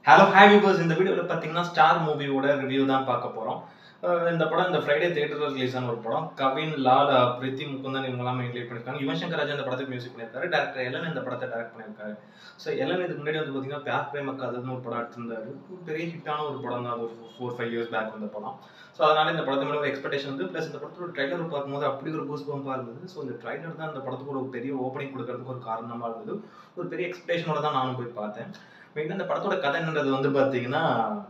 hello hi viewers இந்த வீடியோவில் பார்த்தீங்கன்னா ஸ்டார் மூவியோட ரிவ்யூ தான் பார்க்க போகிறோம் இந்த படம் இந்த ஃப்ரைடே தேட்டரில் ரிலீஸ் ஆன ஒரு படம் கவின் லால் அஹ், பிரித்தி முகுந்தன் இவங்கெல்லாம் மெயின்லைட் பண்ணியிருக்காங்க யுவன் சங்கர் ராஜா இந்த படத்துக்கு மியூசிக் பண்ணியிருக்காரு டேரக்டர் எலன் இந்த படத்தை டேரக்ட் பண்ணியிருக்காரு ஸோ எலன் இதுக்கு முன்னாடி வந்து பார்த்தீங்கன்னா பியார் பிரேம கதைன்னு ஒரு படம் எடுத்திருந்தாரு ஒரு பெரிய ஹிட்டான ஒரு படம் தான் அது ஒரு ஃபோர் ஃபைவ் இயர்ஸ் பேக் வந்த படம் ஸோ அதனால இந்த படத்து மேலே ஒரு எக்ஸ்பெக்டேஷன் வந்து ப்ளஸ் இந்த படத்தோட ட்ரைலர் பார்க்கும்போது அப்படி ஒரு பூஸ் பம்பாக இருந்தது ஸோ இந்த ட்ரைலர் தான் இந்த படத்துக்கு ஒரு பெரிய ஓப்பனிங் கொடுக்கறதுக்கு ஒரு காரணமாக இருந்தது ஒரு பெரிய எக்ஸ்பெக்டேஷனோட தான் நானும் போய் பார்த்தேன் மெயினாக இந்த படத்தோட கதை என்னன்றது வந்து பார்த்தீங்கன்னா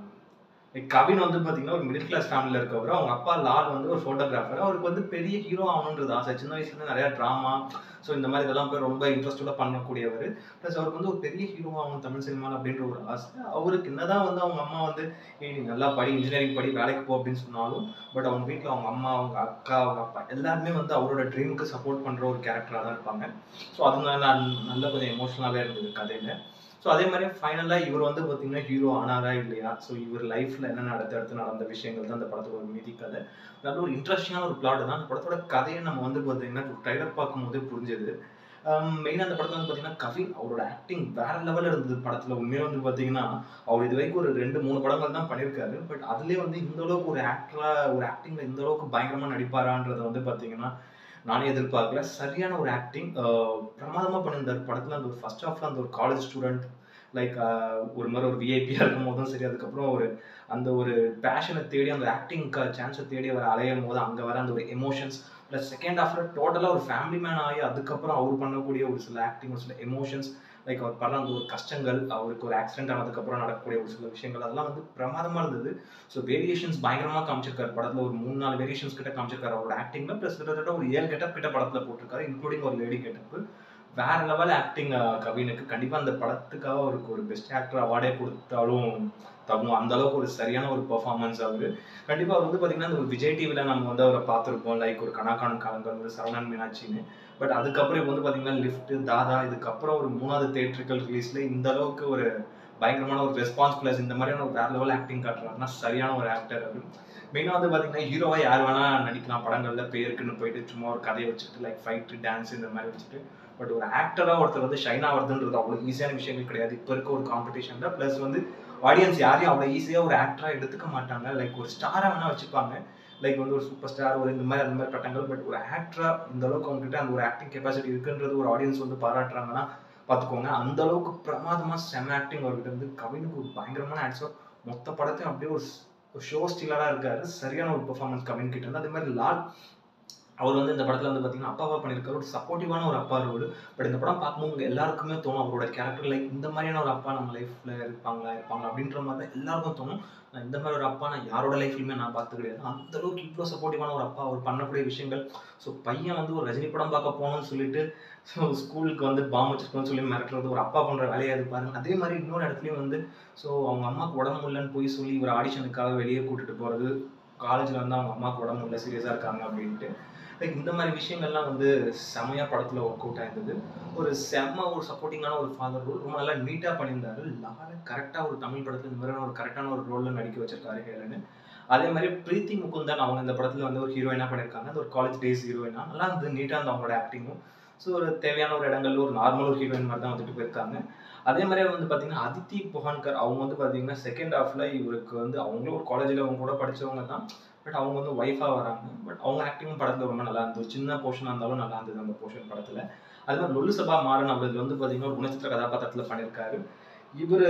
கவின் வந்து பார்த்தீங்கன்னா ஒரு மிடில் கிளாஸ் ஃபேமிலியில் இருக்கவர் அவங்க அப்பா லால் வந்து ஒரு ஃபோட்டோகிராஃபர் அவருக்கு வந்து பெரிய ஹீரோ ஆகணுன்றது ஆசை சின்ன வயசுலேருந்து நிறையா ட்ராமா ஸோ இந்த மாதிரி இதெல்லாம் போய் ரொம்ப இன்ட்ரெஸ்டோட பண்ணக்கூடியவர் ப்ளஸ் அவருக்கு வந்து ஒரு பெரிய ஹீரோ ஆகணும் தமிழ் சினிமாவில் அப்படின்ற ஒரு ஆசை அவருக்கு என்னதான் வந்து அவங்க அம்மா வந்து ஏய் நீ நல்லா படி இன்ஜினியரிங் படி வேலைக்கு போ அப்படின்னு சொன்னாலும் பட் அவங்க வீட்டில் அவங்க அம்மா அவங்க அக்கா அவங்க அப்பா எல்லாருமே வந்து அவரோட ட்ரீமுக்கு சப்போர்ட் பண்ணுற ஒரு கேரக்டராக தான் இருப்பாங்க ஸோ அது நான் நல்ல கொஞ்சம் எமோஷனலாகவே இருந்தது கதையில் ஸோ அதே மாதிரி ஃபைனலாக இவர் வந்து பார்த்தீங்கன்னா ஹீரோ ஆனாரா இல்லையா ஸோ இவர் லைஃப்பில் என்ன அடுத்தடுத்து நடந்த விஷயங்கள் தான் அந்த படத்தோட ஒரு மீதி கதை நல்ல ஒரு இன்ட்ரெஸ்டிங்கான ஒரு பிளாட் தான் அந்த படத்தோட கதையை நம்ம வந்து பார்த்தீங்கன்னா ட்ரைலர் பார்க்கும்போதே புரிஞ்சது மெயினாக அந்த படத்தில் வந்து பார்த்தீங்கன்னா கவின் அவரோட ஆக்டிங் வேற லெவலில் இருந்தது படத்தில் உண்மையாக வந்து பார்த்தீங்கன்னா அவர் இது வரைக்கும் ஒரு ரெண்டு மூணு படங்கள் தான் பண்ணியிருக்காரு பட் அதுலேயே வந்து இந்த அளவுக்கு ஒரு ஆக்டராக ஒரு ஆக்டிங்கில் இந்த அளவுக்கு பயங்கரமாக நடிப்பாரான்றதை வந்து பார்த்தீங்கன்னா நானே எதிர்பார்க்கல சரியான ஒரு ஆக்டிங் பிரமாதமாக பண்ணியிருந்தார் படத்தில் அந்த ஒரு ஃபர்ஸ்ட் ஹாஃப்ல அந்த ஒரு காலேஜ் ஸ்டூடெண்ட் லைக் ஒரு மாதிரி ஒரு விஐபியாக இருக்கும் போதும் சரி அதுக்கப்புறம் ஒரு அந்த ஒரு பேஷனை தேடி அந்த ஆக்டிங்க்கு சான்ஸை தேடி அவர் அலையும் போது அங்கே வர அந்த ஒரு எமோஷன்ஸ் ப்ளஸ் செகண்ட் ஹாஃப்ல டோட்டலாக ஒரு ஃபேமிலி மேன் ஆகி அதுக்கப்புறம் அவர் பண்ணக்கூடிய ஒரு சில ஆக்டிங் ஒரு சில எமோஷன்ஸ் லைக் அவர் படுற அந்த ஒரு கஷ்டங்கள் அவருக்கு ஒரு ஆக்சிடென்ட் ஆனதுக்கப்புறம் நடக்கக்கூடிய ஒரு சில விஷயங்கள் அதெல்லாம் வந்து பிரமாதமாக இருந்தது ஸோ வேரியேஷன்ஸ் பயங்கரமாக காமிச்சிருக்காரு படத்தில் ஒரு மூணு நாலு வேரியேஷன்ஸ் கிட்ட காமிச்சிருக்காரு அவரோட ஆக்டிங்ல ப்ளஸ் கிட்டத்தட்ட ஒரு ஏழு கெட்டப் கிட்ட படத்தில் போட்டிருக்காரு இன்க்ளூடிங் ஒரு லேடி கெட்டப் வேற லெவல் ஆக்டிங் கவினுக்கு கண்டிப்பாக அந்த படத்துக்காக அவருக்கு ஒரு பெஸ்ட் ஆக்டர் அவார்டே கொடுத்தாலும் தகும் அந்த அளவுக்கு ஒரு சரியான ஒரு பெர்ஃபார்மன்ஸ் அவரு கண்டிப்பாக அவர் வந்து பார்த்தீங்கன்னா இந்த ஒரு விஜய் டிவியில் நம்ம வந்து அவரை பார்த்துருப்போம் லைக் ஒரு கணக்கான காலங்கள் ஒரு சரவணன் மீனாட்சின்னு பட் அதுக்கப்புறம் இப்போ வந்து பார்த்தீங்கன்னா லிஃப்ட் தாதா இதுக்கப்புறம் ஒரு மூணாவது தேட்டரிக்கல் ரிலீஸ்ல இந்த அளவுக்கு ஒரு பயங்கரமான ஒரு ரெஸ்பான்ஸ் பிளஸ் இந்த மாதிரியான ஒரு வேற லெவல் ஆக்டிங் காட்டுறாருன்னா சரியான ஒரு ஆக்டர் அவர் மெயினாக வந்து பார்த்தீங்கன்னா ஹீரோவா யார் வேணா நடிக்கலாம் படங்கள்ல பேருக்குன்னு போயிட்டு சும்மா ஒரு கதையை வச்சுட்டு லைக் ஃபைட்டு டான்ஸ் இந்த மாதிரி வச்சுட்டு பட் ஒரு ஆக்டராக ஒருத்தர் வந்து ஷைன் ஆகிறதுன்றது அவ்வளோ ஈஸியான விஷயங்கள் கிடையாது இப்போ இருக்க ஒரு காம்படிஷனில் ப்ளஸ் வந்து ஆடியன்ஸ் யாரையும் அவ்வளோ ஈஸியாக ஒரு ஆக்டராக எடுத்துக்க மாட்டாங்க லைக் ஒரு ஸ்டாராக வேணா வச்சுப்பாங்க லைக் வந்து ஒரு சூப்பர் ஸ்டார் ஒரு இந்த மாதிரி அந்த மாதிரி பட்டங்கள் பட் ஒரு ஆக்டரா இந்த அளவுக்கு அவங்ககிட்ட அந்த ஒரு ஆக்டிங் கெப்பாசிட்டி இருக்குன்றது ஒரு ஆடியன்ஸ் வந்து பாராட்டுறாங்கன்னா பார்த்துக்கோங்க அந்த அளவுக்கு பிரமாதமா செம ஆக்டிங் அவர்கிட்ட இருந்து கவினுக்கு ஒரு பயங்கரமான ஆக்டர் மொத்த படத்தையும் அப்படியே ஒரு ஒரு ஷோ ஸ்டீலராக இருக்காரு சரியான ஒரு பெர்ஃபார்மன்ஸ் கவின் கிட்ட இருந்து அதே மாதிரி லால் அவர் வந்து இந்த படத்தில் வந்து பார்த்தீங்கன்னா அப்பாவா பண்ணியிருக்காரு ஒரு சப்போர்ட்டிவான ஒரு அப்பா ரோடு பட் இந்த படம் பார்க்கும்போது உங்க எல்லாருக்குமே தோணும் அவரோட கேரக்டர் லைக் இந்த மாதிரியான ஒரு அப்பா நம்ம லைஃப்ல இருப்பாங்களா இருப்பாங்க அப்படின்ற மாதிரி தான் எல்லாருக்கும் தோணும் நான் இந்த மாதிரி ஒரு அப்பா நான் யாரோட லைஃப்லையுமே நான் பார்த்து கிடையாது அந்த அளவுக்கு இவ்வளோ சப்போர்ட்டிவான ஒரு அப்பா அவர் பண்ணக்கூடிய விஷயங்கள் ஸோ பையன் வந்து ஒரு ரஜினி படம் பார்க்க போகணும்னு சொல்லிட்டு ஸோ ஸ்கூலுக்கு வந்து பாம்பு வச்சிருக்கணும்னு சொல்லி மிரட்டுறது ஒரு அப்பா பண்ணுற வேலையை அது பாருங்க அதே மாதிரி இன்னொரு இடத்துலையும் வந்து ஸோ அவங்க அம்மாவுக்கு உடம்பு இல்லைன்னு போய் சொல்லி இவர் ஆடிஷனுக்காக வெளியே கூட்டிட்டு போகிறது காலேஜில் வந்து அவங்க அம்மாவுக்கு உடம்பு இல்லை சீரியஸாக இருக்காங்க அப்படின்ட்டு லைக் இந்த மாதிரி விஷயங்கள்லாம் வந்து செமையாக படத்தில் ஒர்க் அவுட் ஆயிருந்தது ஒரு செம்ம ஒரு சப்போர்ட்டிங்கான ஒரு ஃபாதர் ரோல் ரொம்ப நல்லா நீட்டாக பண்ணியிருந்தாரு லால கரெக்டாக ஒரு தமிழ் படத்தில் இந்த மாதிரியான ஒரு கரெக்டான ஒரு ரோலில் நடிக்க வச்சிருக்காரு ஹேலன்னு அதே மாதிரி பிரீத்தி முகுந்தன் அவங்க இந்த படத்தில் வந்து ஒரு ஹீரோயினாக பண்ணியிருக்காங்க அது ஒரு காலேஜ் டேஸ் ஹீரோயினா நல்லா இருந்து நீட்டாக இருந்த அவங்களோட ஆக்டிங்கும் ஸோ ஒரு தேவையான ஒரு இடங்கள்ல ஒரு நார்மல் ஒரு ஹீரோயின் மாதிரி தான் வந்துட்டு போயிருக்காங்க அதே மாதிரி வந்து பார்த்தீங்கன்னா அதித்தி புகான்கர் அவங்க வந்து பார்த்தீங்கன்னா செகண்ட் ஹாஃப்ல இவருக்கு வந்து அவங்களும் ஒரு காலேஜில் அவங்க கூட படிச்சவங்க தான் பட் அவங்க வந்து ஒய்ஃபாக வராங்க பட் அவங்க ஆக்டிங்கும் படத்தில் ரொம்ப நல்லா இருந்தது சின்ன போர்ஷனாக இருந்தாலும் நல்லா இருந்தது அந்த போர்ஷன் படத்தில் அது மாதிரி லொல்லு சபா மாறன் அவர் வந்து பார்த்தீங்கன்னா ஒரு குணச்சித்திர கதாபாத்திரத்தில் பண்ணியிருக்காரு இவர்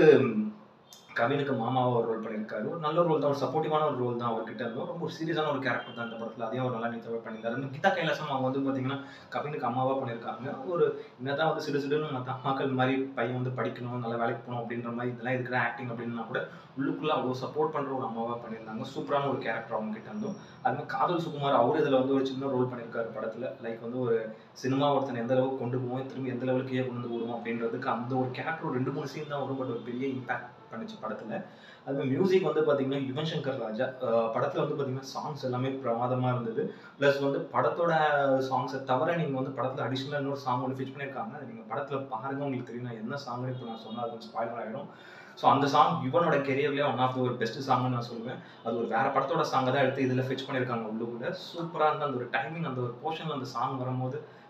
கவினுக்கு மாமாவை ஒரு ரோல் பண்ணியிருக்காரு ஒரு நல்ல ரோல் தான் ஒரு சப்போர்ட்டிவான ஒரு ரோல் தான் அவர்கிட்ட இருந்தோம் ரொம்ப ஒரு சீரியஸான ஒரு கேரக்டர் தான் இந்த படத்தில் அதையும் அவர் நல்லா நீட்டாக பண்ணியிருந்தாரு இந்த கீதா கைலாசம் அவங்க வந்து பார்த்தீங்கன்னா கவினுக்கு அம்மாவாக பண்ணியிருக்காங்க ஒரு என்னதான் வந்து சிறு சிறுன்னு மற்ற அம்மாக்கள் மாதிரி பையன் வந்து படிக்கணும் நல்லா வேலைக்கு போகணும் அப்படின்ற மாதிரி இதெல்லாம் இருக்கிற ஆக்டிங் அப்படின்னா கூட உள்ளுக்குள்ள அவ்வளோ சப்போர்ட் பண்ணுற ஒரு அம்மாவாக பண்ணியிருந்தாங்க சூப்பரான ஒரு கேரக்டர் அவங்க கிட்ட இருந்தோம் அது மாதிரி காதல் சுகுமார் அவர் இதில் வந்து ஒரு சின்ன ரோல் பண்ணியிருக்காரு படத்தில் லைக் வந்து ஒரு சினிமா ஒருத்தனை எந்த அளவுக்கு கொண்டு போவோம் திரும்பி எந்த லெவலுக்கு ஏன் கொண்டு வந்து விடுவோம் அப்படின்றதுக்கு அந்த ஒரு கேரக்டர் ஒரு ரெண்டு மூணு சீன் தான் வரும் பட் ஒரு பெரிய இம்பாக்ட் பண்ணுச்சு படத்தில் அது மியூசிக் வந்து பார்த்தீங்கன்னா யுவன் சங்கர் ராஜா படத்தில் வந்து பார்த்தீங்கன்னா சாங்ஸ் எல்லாமே பிரமாதமாக இருந்தது ப்ளஸ் வந்து படத்தோட சாங்ஸை தவிர நீங்கள் வந்து படத்தில் அடிஷ்னலாக இன்னொரு சாங் ஒன்று ஃபிட் பண்ணியிருக்காங்க அது நீங்கள் படத்தில் பாருங்க உங்களுக்கு தெரியும் நான் என்ன சாங்னு இப்போ நான் சொன்னால் அது கொஞ்சம் ஸ்பாய்லர் ஆகிடும் ஸோ அந்த சாங் யுவனோட கெரியர்லேயே ஒன் ஆஃப் த ஒரு பெஸ்ட் சாங்னு நான் சொல்லுவேன் அது ஒரு வேற படத்தோட சாங்கை தான் எடுத்து இதில் ஃபிச் பண்ணியிருக்காங்க உள்ளுக்குள்ள சூப்பராக இருந்த அந்த ஒரு டைமிங் அந்த ஒரு போர்ஷனில் அந்த சாங் வரும்போது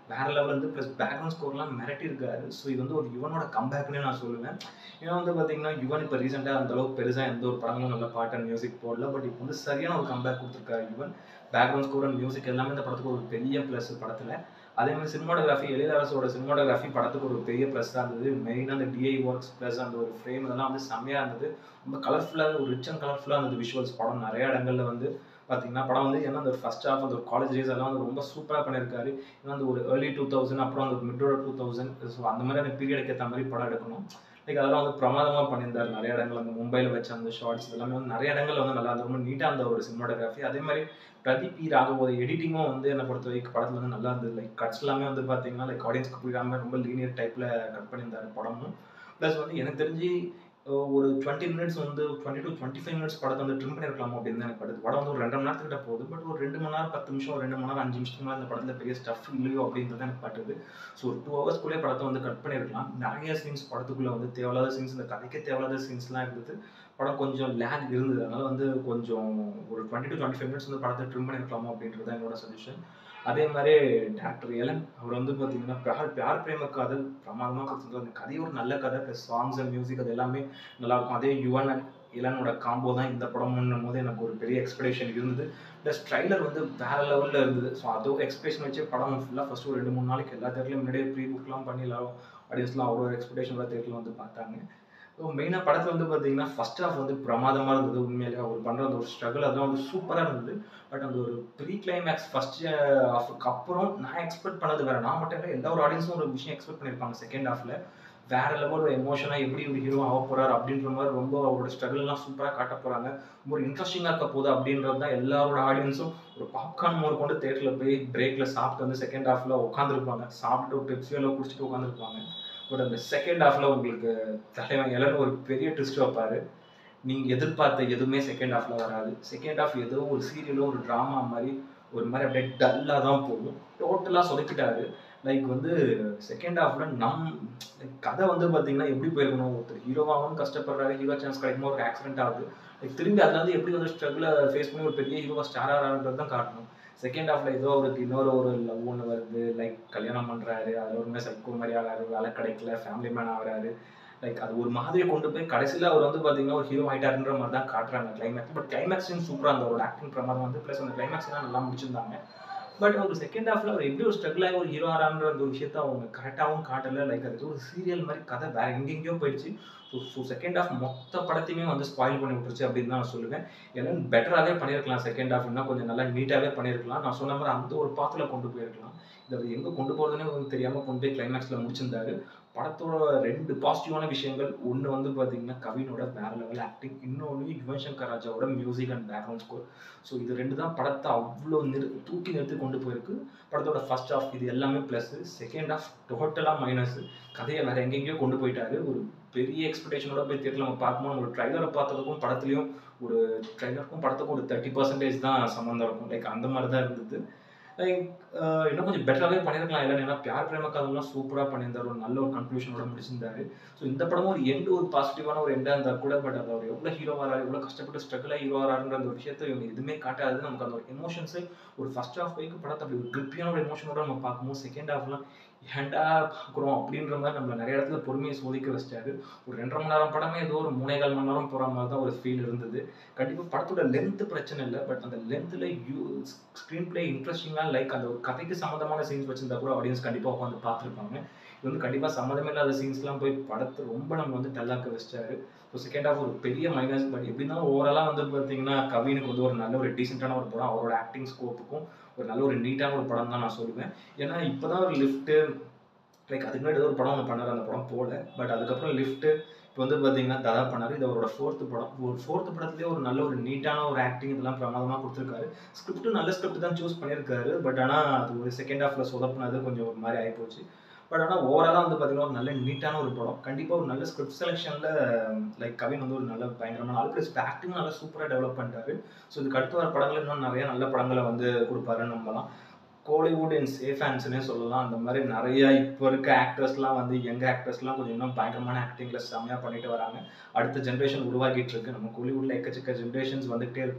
வேற லெவல் இருந்து ப்ளஸ் பேக்ரவுண்ட் ஸ்கோர்லாம் மிரட்டி இருக்காரு ஸோ இது வந்து ஒரு யுவனோட கம்பேக்னே நான் சொல்லுவேன் ஏன்னா வந்து பார்த்தீங்கன்னா யுவன் இப்போ ரீசெண்டாக அந்த அளவுக்கு பெருசாக எந்த ஒரு படங்களும் நல்ல பாட்டு அண்ட் மியூசிக் போடல பட் இப்போ வந்து சரியான ஒரு கம்பேக் கொடுத்துருக்காரு Yuvan background score and music எல்லாமே இந்த படத்துக்கு ஒரு பெரிய ப்ளஸ் படத்தில் அதே மாதிரி சினிமாட்டோகிராஃபி எழிலரசோட சினிமாட்டோகிராஃபி படத்துக்கு ஒரு பெரிய ப்ளஸ் தான் இருந்தது மெயினாக அந்த டிஐ ஒர்க்ஸ் ப்ளஸ் அந்த ஒரு ஃப்ரேம் இதெல்லாம் வந்து செம்மையாக இருந்தது ரொம்ப கலர்ஃபுல்லாக ஒரு ரிச் அண்ட் கலர்ஃபுல்லாக இருந்தது விஷுவல்ஸ் படம் நிறைய இடங்கள்ல வந்து பார்த்தீங்கன்னா படம் வந்து ஏன்னா அந்த ஃபர்ஸ்ட் ஹாஃப் அந்த ஒரு காலேஜ் டேஸ் எல்லாம் வந்து ரொம்ப சூப்பராக பண்ணியிருக்காரு ஏன்னா அந்த ஒரு ஏர்லி டூ தௌசண்ட் அப்புறம் அந்த மிட்டோட டூ தௌசண்ட் ஸோ அந்த மாதிரி அந்த பீரியடுக்கு ஏற்ற மாதிரி படம் எடுக்கணும் லைக் அதெல்லாம் வந்து பிரமாதமாக பண்ணியிருந்தார் நிறைய இடங்கள் அந்த மும்பையில் வச்ச அந்த ஷார்ட்ஸ் எல்லாமே வந்து நிறைய இடங்கள்ல வந்து நல்லா இருந்தது ரொம்ப நீட்டாக இருந்த ஒரு சினிமாட்டோகிராஃபி அதே மாதிரி பிரதீப் பி ராகவோட எடிட்டிங்கும் வந்து என்னை பொறுத்த வரைக்கும் படத்தில் வந்து நல்லா இருந்தது லைக் கட்ஸ் எல்லாமே வந்து பார்த்தீங்கன்னா லைக் ஆடியன்ஸ்க்கு புரியாமல் ரொம்ப லீனியர் டைப்பில் கட் பண்ணியிருந்தார் படமும் ப்ளஸ் வந்து எனக்கு தெரிஞ்சு ஒரு டுவெண்ட்டி மினிட்ஸ் வந்து twenty to twenty five minutes படத்தை வந்து ட்ரிம் பண்ணிருக்கலாம் அப்படின்னு தான் எனக்கு படுது படம் வந்து ஒரு ரெண்டு மணி நேரத்துக்கிட்ட போகுது பட் ஒரு ரெண்டு மணி நேரம் பத்து நிமிஷம் ரெண்டு மணி நேரம் அஞ்சு நிமிஷத்துக்கு மேலே இந்த படத்தில் பெரிய ஸ்டஃப் இல்லையோ அப்படின்றது எனக்கு பட்டுது ஸோ ஒரு டூ ஹவர்ஸ்க்குள்ளே படத்தை வந்து கட் பண்ணிருக்கலாம் நிறைய சீன்ஸ் படத்துக்குள்ளே வந்து தேவையில்லாத சீன்ஸ் இந்த கதைக்கே தேவையில்லாத சீன்ஸ்லாம் இருந்தது படம் கொஞ்சம் லேக் இருந்தது அதனால வந்து கொஞ்சம் ஒரு twenty to twenty five minutes வந்து படத்தை ட்ரிம் பண்ணிருக்கலாமா அப்படின்றது தான் என்னோட சஜஷன் அதே மாதிரி டாக்டர் எலன் அவர் வந்து பார்த்தீங்கன்னா பியார் பியார் பிரேம காதல் பிரமாதமாக கொடுத்துருக்காரு அந்த கதை ஒரு நல்ல கதை ப்ளஸ் சாங்ஸ் அண்ட் மியூசிக் அது எல்லாமே நல்லா இருக்கும் அதே யுவன் அண்ட் இளனோட காம்போ தான் இந்த படம்னும் போது எனக்கு ஒரு பெரிய எக்ஸ்பெக்டேஷன் இருந்தது ப்ளஸ் ட்ரைலர் வந்து வேற லெவலில் இருந்தது ஸோ அதோ எக்ஸ்பெக்டேஷன் வச்சு படம் ஃபுல்லாக ஃபஸ்ட்டு ஒரு ரெண்டு மூணு நாளைக்கு எல்லா தேட்டர்லையும் முன்னாடியே ப்ரீ புக்லாம் பண்ணி எல்லாரும் ஆடியன்ஸ்லாம் அவ்வளோ எக்ஸ்பெக்டேஷனோட தேட்டரில் வந்து பார்த்தாங்க ஸோ மெயினாக படத்தில் வந்து பார்த்தீங்கன்னா ஃபர்ஸ்ட் ஹாஃப் வந்து பிரமாதமாக இருந்தது உண்மையிலே அவர் பண்ணுற அந்த ஒரு ஸ்ட்ரகிள் அதெல்லாம் வந்து சூப்பராக இருந்தது பட் அந்த ஒரு ப்ரீ கிளைமேக்ஸ் ஃபர்ஸ்ட் ஹாஃப்க்கு அப்புறம் நான் எக்ஸ்பெக்ட் பண்ணது வேற நான் மட்டும் இல்லை எல்லா ஒரு ஆடியன்ஸும் ஒரு விஷயம் எக்ஸ்பெக்ட் பண்ணியிருப்பாங்க செகண்ட் ஹாஃபில் வேற லெவல் ஒரு எமோஷனாக எப்படி ஒரு ஹீரோ ஆக போறாரு அப்படின்ற மாதிரி ரொம்ப அவரோட ஸ்ட்ரகிள்லாம் சூப்பராக காட்ட போறாங்க ஒரு இன்ட்ரெஸ்டிங்காக இருக்க போகுது அப்படின்றது தான் எல்லாரோட ஆடியன்ஸும் ஒரு பாப்கார்ன் மோர் கொண்டு தேட்டரில் போய் பிரேக்கில் சாப்பிட்டு வந்து செகண்ட் ஹாஃபில் உட்காந்துருப்பாங்க சாப்பிட்டு ஒரு பெப்சி எல்லாம் குடிச்சிட்டு உட்காந்துருப்பாங்க பட் அந்த செகண்ட் ஹாஃபில் உங்களுக்கு தலைவன் எல்லாம் ஒரு பெரிய ட்விஸ்ட் வைப்பாரு நீங்கள் எதிர்பார்த்த எதுவுமே செகண்ட் ஹாஃபில் வராது செகண்ட் ஹாஃப் ஏதோ ஒரு சீரியலோ ஒரு ட்ராமா மாதிரி ஒரு மாதிரி அப்படியே டல்லாக தான் போகும் டோட்டலாக சொதப்பிட்டாரு லைக் வந்து செகண்ட் ஹாஃப்ல நம் லைக் கதை வந்து பார்த்தீங்கன்னா எப்படி போயிருக்கணும் ஒருத்தர் ஹீரோவாகவும் கஷ்டப்படுறாரு ஹீரோ சான்ஸ் கிடைக்கும்போது ஒரு ஆக்சிடென்ட் ஆகுது லைக் திரும்பி அதுல வந்து எப்படி வந்து ஸ்ட்ரகிளை ஃபேஸ் பண்ணி ஒரு பெரிய ஹீரோவா ஸ்டார் ஆகிறான்றது தான் காட்டணும் செகண்ட் ஹாஃப்ல ஏதோ அவருக்கு இன்னொரு ஒரு லவ் ஒன்று வருது லைக் கல்யாணம் பண்றாரு அதில் ஒரு சைக்கோ மாதிரி ஆகிறாரு வேலை கிடைக்கல ஃபேமிலி மேன் ஆகிறாரு லைக் அது ஒரு மாதிரி கொண்டு போய் கடைசியில் அவர் வந்து பார்த்தீங்கன்னா ஒரு ஹீரோ ஆயிட்டாருன்ற மாதிரி தான் காட்டுறாங்க கிளைமேக்ஸ் பட் கிளைமேக்ஸ் சூப்பராக அந்த ஒரு ஆக்டிங் பிரமாதம் வந்து ப்ளஸ் அந்த கிளைமேக்ஸ் நல்லா முடிச்சிருந்தாங்க பட் ஒரு செகண்ட் ஹாஃப்ல அவர் எப்படி ஒரு ஸ்ட்ரகிள் ஆகி ஒரு ஹீரோ ஆறான்ற அந்த ஒரு விஷயத்த அவங்க கரெக்டாகவும் காட்டல லைக் அது ஒரு சீரியல் மாதிரி கதை வேற எங்கெங்கேயோ போயிடுச்சு ஸோ ஸோ செகண்ட் ஹாஃப் மொத்த படத்தையுமே வந்து ஸ்பாயில் பண்ணி விட்டுருச்சு அப்படின்னு தான் நான் சொல்லுவேன் ஏன்னா பெட்டராகவே பண்ணியிருக்கலாம் செகண்ட் ஹாஃப் இன்னும் கொஞ்சம் நல்லா நீட்டாகவே பண்ணியிருக்கலாம் நான் சொன்ன மாதிரி அந்த ஒரு பாத்தில் கொண்டு போயிருக்கலாம் இதை எங்கே கொண்டு போகிறதுனே வந்து தெரியாமல் கொண்டு போய் கிளைமேக்ஸில் முடிச்சிருந்தாரு படத்தோட ரெண்டு பாசிட்டிவான விஷயங்கள் ஒன்று வந்து பார்த்தீங்கன்னா கவினோட வேற லெவல் ஆக்டிங் இன்னொன்று யுவன் சங்கர் ராஜாவோட music and background score so இது ரெண்டு தான் படத்தை அவ்வளோ நிறு தூக்கி நிறுத்தி கொண்டு போயிருக்கு படத்தோட ஃபர்ஸ்ட் ஹாஃப் இது எல்லாமே ப்ளஸ் செகண்ட் ஹாஃப் டோட்டலாக மைனஸ் கதையை வேற எங்கெங்கேயோ கொண்டு போயிட்டாரு ஒரு பெரிய எக்ஸ்பெக்டேஷனோட போய் தேட்டரில் நம்ம பார்க்கும்போது ஒரு ட்ரைலரை பார்த்ததுக்கும் படத்துலையும் ஒரு ட்ரைலருக்கும் படத்துக்கும் ஒரு தேர்ட்டி பர்சன்டேஜ் தான் சம்மந்தம் இருக்கும் லைக் அந்த மாதிரி தான் இருந்தது லைக் இன்னும் கொஞ்சம் பெட்டராகவே பண்ணியிருக்கலாம் இல்லை ஏன்னா பியார் பிரேம கதெல்லாம் சூப்பராக பண்ணியிருந்தார் ஒரு நல்ல ஒரு கன்க்ளூஷனோட முடிச்சிருந்தாரு ஸோ இந்த படமும் ஒரு எண்டு ஒரு பாசிட்டிவான ஒரு எண்டாக இருந்தால் கூட பட் அது அவர் எவ்வளோ ஹீரோ வராரு எவ்வளோ கஷ்டப்பட்டு ஸ்ட்ரகிளாக ஹீரோ வராருன்ற அந்த விஷயத்தை இவங்க எதுவுமே காட்டாது நமக்கு அந்த ஒரு எமோஷன்ஸு ஒரு ஃபர்ஸ்ட் ஹாஃப் வரைக்கும் படத்தை அப்படி ஒரு கிரிப்பியான ஒரு எமோஷனோட நம்ம பார்க்கும்போது செகண்ட் ஹாஃப்லாம் ஏன்டா பார்க்குறோம் அப்படின்ற மாதிரி நம்மள நிறைய இடத்துல பொறுமையை சோதிக்க வச்சிட்டாரு ஒரு ரெண்டரை மணி நேரம் படமே ஏதோ ஒரு மூணே கால் மணி நேரம் போகிற மாதிரி தான் ஒரு ஃபீல் இருந்தது கண்டிப்பாக படத்தோட லென்த் பிரச்சனை இல்லை பட் அந்த லென்த்தில் யூ ஸ்க்ரீன் பிளே இன்ட்ரெஸ்டிங்காக லைக் அந்த ஒரு கதைக்கு சம்மந்தமான சீன்ஸ் வச்சிருந்தா கூட ஆடியன்ஸ் கண்டிப்பாக உட்காந்து பார்த்துருப்பாங்க இது வந்து கண்டிப்பாக சம்மந்தமே இல்லாத சீன்ஸ்லாம் போய் படத்தை ரொம்ப நம்ம வந்து டல்லாக்க வச்சிட்டாரு ஸோ செகண்ட் ஹாஃப் ஒரு பெரிய மைனஸ் பட் எப்படின்னா ஓவராலாக வந்து பார்த்தீங்கன்னா கவினுக்கு வந்து ஒரு நல்ல ஒரு டீசெண்டான ஒரு படம் அவரோட ஆக்டிங் ஸ்கோப்புக்கும் ஒரு நல்ல ஒரு நீட்டான ஒரு படம் தான் நான் சொல்லுவேன் ஏன்னா இப்போ தான் ஒரு லிஃப்ட்டு லைக் அதுக்கு முன்னாடி ஏதோ ஒரு படம் ஒன்று பண்ணார் அந்த படம் போகல பட் அதுக்கப்புறம் லிஃப்ட்டு இப்போ வந்து பார்த்தீங்கன்னா ததா பண்ணார் இது அவரோட ஃபோர்த்து படம் ஒரு ஃபோர்த்து படத்துலேயே ஒரு நல்ல ஒரு நீட்டான ஒரு ஆக்டிங் இதெல்லாம் பிரமாதமாக கொடுத்துருக்காரு ஸ்கிரிப்ட்டும் நல்ல ஸ்கிரிப்ட் தான் சூஸ் பண்ணியிருக்காரு பட் ஆனால் அது ஒரு செகண்ட் ஹாஃபில் சொதப்புனது கொஞ்சம் ஒரு மாதிரி ஆகிப்போச்சு பட் ஆனால் ஓவராலாக வந்து பார்த்தீங்கன்னா ஒரு நல்ல நீட்டான ஒரு படம் கண்டிப்பாக ஒரு நல்ல ஸ்கிரிப்ட் செலெக்ஷனில் லைக் கவின் வந்து ஒரு நல்ல பயங்கரமான ஆள் ப்ளஸ் ஆக்டிங் நல்லா சூப்பராக டெவலப் பண்ணிட்டாரு ஸோ இதுக்கு அடுத்து வர படங்கள் இன்னும் நிறைய நல்ல படங்களை வந்து கொடுப்பாருன்னு நம்பலாம் கோலிவுட் அண்ட் சேஃப் ஃபேன்ஸ்னே சொல்லலாம் அந்த மாதிரி நிறைய இப்போ இருக்க ஆக்டர்ஸ்லாம் வந்து யங் ஆக்டர்ஸ்லாம் கொஞ்சம் இன்னும் பயங்கரமான ஆக்டிங்கில் செம்மையாக பண்ணிட்டு வராங்க அடுத்த ஜென்ரேஷன் உருவாக்கிட்டு இருக்கு நம்ம கோலிவுட்ல எக்கச்சக்க ஜென்ரேஷன்ஸ் வந்துகிட்டே இருக்கும்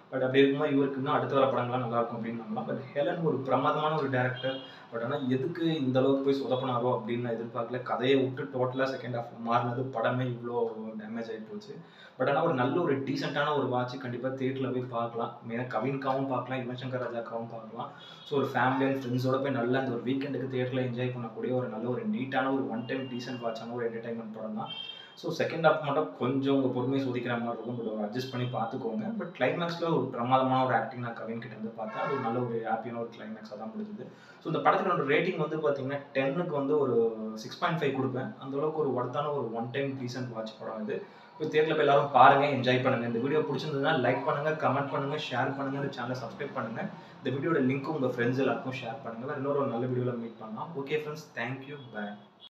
பட் அப்படி இருக்கும்போது இவருக்கு இன்னும் அடுத்த வர படங்கள்லாம் நல்லா இருக்கும் அப்படின்னு நம்பலாம் பட் ஹெலன் ஒரு பிரமாதமான ஒரு டேரக்டர் பட் ஆனால் எதுக்கு இந்த அளவுக்கு போய் சொதப்பினாரோ அப்படின்னு நான் எதிர்பார்க்கல கதையை விட்டு டோட்டலாக செகண்ட் ஹாஃப் மாறினது படமே இவ்வளோ டேமேஜ் ஆகி போச்சு பட் ஆனால் ஒரு நல்ல ஒரு டீசெண்டான ஒரு வாட்ச் கண்டிப்பாக தேட்டரில் போய் பார்க்கலாம் மெயினாக கவின்காவும் பார்க்கலாம் யுவன் சங்கர் ராஜாக்காவும் பார்க்கலாம் ஸோ ஒரு ஃபேமிலி அண்ட் ஃப்ரெண்ட்ஸோட போய் நல்ல அந்த ஒரு வீக்கெண்டுக்கு தேட்டரில் என்ஜாய் பண்ணக்கூடிய ஒரு நல்ல ஒரு நீட்டான ஒரு ஒன் டைம் டீசென்ட் வாட்சான ஒரு என்டர்டைன்மெண்ட் படம் தான் ஸோ செகண்ட் ஹாஃப் மட்டும் கொஞ்சம் உங்கள் பொறுமையை சோதிக்கிற மாதிரி இருக்கும் பட் அட்ஜஸ்ட் பண்ணி பார்த்துக்கோங்க பட் கிளைமேக்ஸில் ஒரு பிரமாதமான ஒரு ஆக்டிங் நான் கவின் கிட்ட வந்து பார்த்தேன் அது ஒரு நல்ல ஒரு ஹாப்பியான ஒரு கிளைமேக்ஸாக தான் முடிஞ்சது ஸோ இந்த படத்துக்கு ரேட்டிங் வந்து பார்த்தீங்கன்னா டென்னுக்கு வந்து ஒரு சிக்ஸ் பாயிண்ட் ஃபைவ் கொடுப்பேன் அந்த அளவுக்கு ஒரு ஒர்த்தான ஒரு ஒன் டைம் டீசென்ட் வாட்ச் படம் இது இப்போ தேட்டரில் போய் எல்லாரும் பாருங்க என்ஜாய் பண்ணுங்க இந்த வீடியோ பிடிச்சிருந்ததுன்னா லைக் பண்ணுங்க கமெண்ட் பண்ணுங்க ஷேர் பண்ணுங்க இந்த சேனலை சப்ஸ்கிரைப் பண்ணுங்க இந்த வீடியோட லிங்க் உங்கள் ஃப்ரெண்ட்ஸ் எல்லாருக்கும் ஷேர் பண்ணுங்க வேறு இன்னொரு ஒரு நல்ல வீடியோவில் மீட் பண்ணலாம் ஓகே ஃப்ரெண்ட்ஸ் தேங்க்யூ பாய்